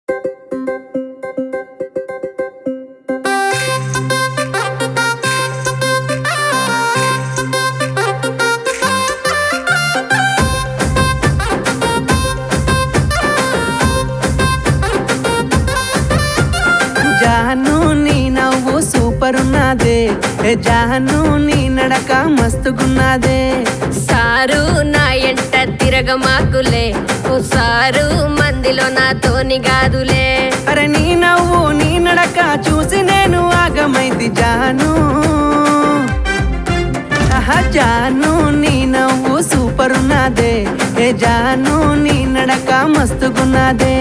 జాను నీ నవ్వు సూపర్ ఉన్నదే ఏ జాను నీ నడక మస్తుగున్నదే సారు నా ఎంట తిరగమాకులే ఓ సారు మందిలో నాతోని గాదులే అరే నీ నవ్వు నీ నడక చూసి నేను ఆగమైతి జాను ఆహా జాను నీ నవ్వు సూపర్ ఉన్నదే ఏ జాను నీ నడక మస్తుగున్నదే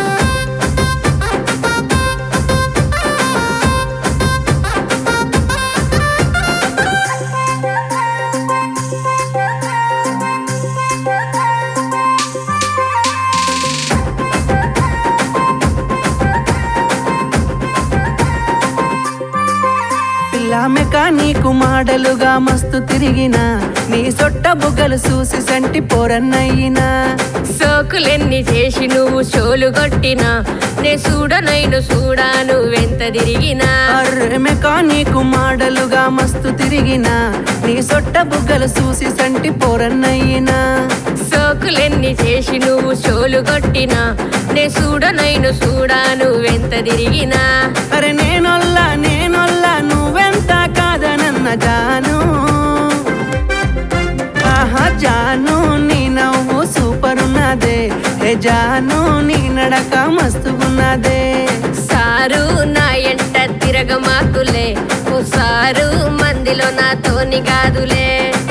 పిల్ల మెకానీకు మాడలుగా మస్తు తిరిగిన నీ సొట్ట బుగ్గలు చూసి సంటి పోరన్నయ్యినా సోకులెన్ని చేసి నువ్వు షోలు కొట్టినా నే చూడనైను చూడా నువ్వెంత తిరిగినా అర్రె మెకానీకు మాడలుగా మస్తు తిరిగిన నీ సొట్ట బుగ్గలు చూసి సంటి పోరన్నయ్యినా సోకులెన్ని చేసి నువ్వు షోలు కొట్టినా నే చూడనైను చూడా నువ్వెంత తిరిగినా అరే నేనొల్లా నేనొల్లా నువ్వెంత కాదనన్న జాను ఆహా జాను నీ నవ్వు సూపర్ ఉన్నదే ఏ జాను నీ నడక మస్తుగున్నదే సారు నా ఎంట తిరగమాకులే ఓ సారు మందిలో నాతోని గాదులే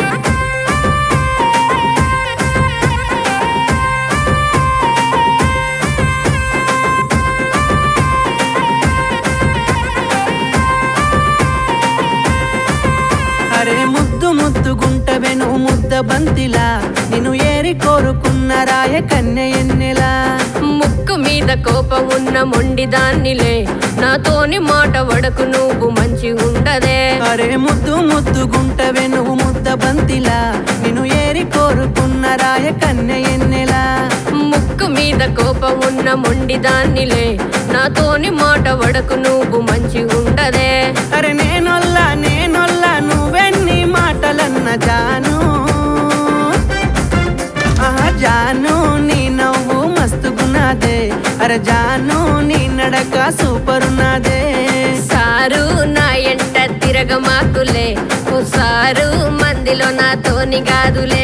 అరే ముద్దు ముద్దు గుంటవే నువ్వు ముద్ద బంతిలా నిన్ను ఏరి కోరుకున్న రాయ కన్య ఎన్నెలా ముక్కు మీద కోపం ఉన్న మొండి దాన్నిలే నాతోని మాట వడకు నువ్వు మంచి ఉండదే అరే ముద్దు ముద్దు గుంటవే నువ్వు ముద్ద బంతిలా నిన్ను ఏరి కోరుకున్న రాయ కన్య ఎన్నెలా ముక్కు మీద కోపం ఉన్న మొండి దాన్నిలే నాతోని మాట వడకు నువ్వు మంచి ఉండదే అరే నేనొల్లా నేనొల్లా నువ్వెన్ని మాటలన్న జాను ఆహా జాను నీ నవ్వు మస్తుగున్నదే అరే జాను నీ నడక సూపర్ ఉన్నదే సారు నా ఎంట తిరగమాకులే ఓ సారు మందిలో నాతోని గాదులే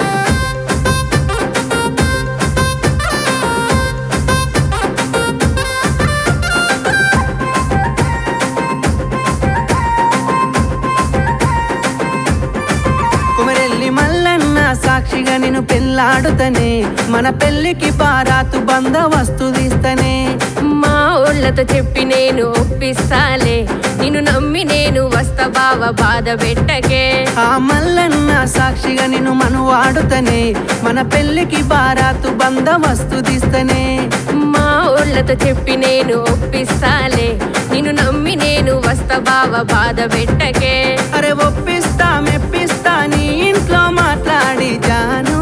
కుమరెల్లి మల్లన్న సాక్షిగా నేను పెళ్ళాడుతనే మన పెళ్ళికి పారాతు బంద వస్తు తీస్తనే మా ఊళ్ళతో చెప్పి నేను ఒప్పిస్తాలే నిన్ను నమ్మి నేను వస్తా బావ బాధ పెట్టకే ఆ మల్లన్న సాక్షిగా నేను మనువాడుతనే మన పెళ్ళికి బారాతు బంద వస్తు తీస్తనే మా ఊళ్ళతో చెప్పి నేను ఒప్పిస్తాలే నిన్ను నమ్మి నేను వస్తా బావ బాధ పెట్టకే అరే ఒప్పిస్తా మెప్పిస్తా నీ ఇంట్లో మాట్లాడి జాను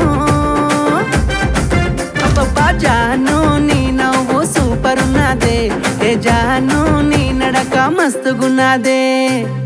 అబ్బబ్బా జాను నీ నవ్వు సూపర్ ఉన్నదే ఏ జాను నీ నడక మస్తుగున్నదే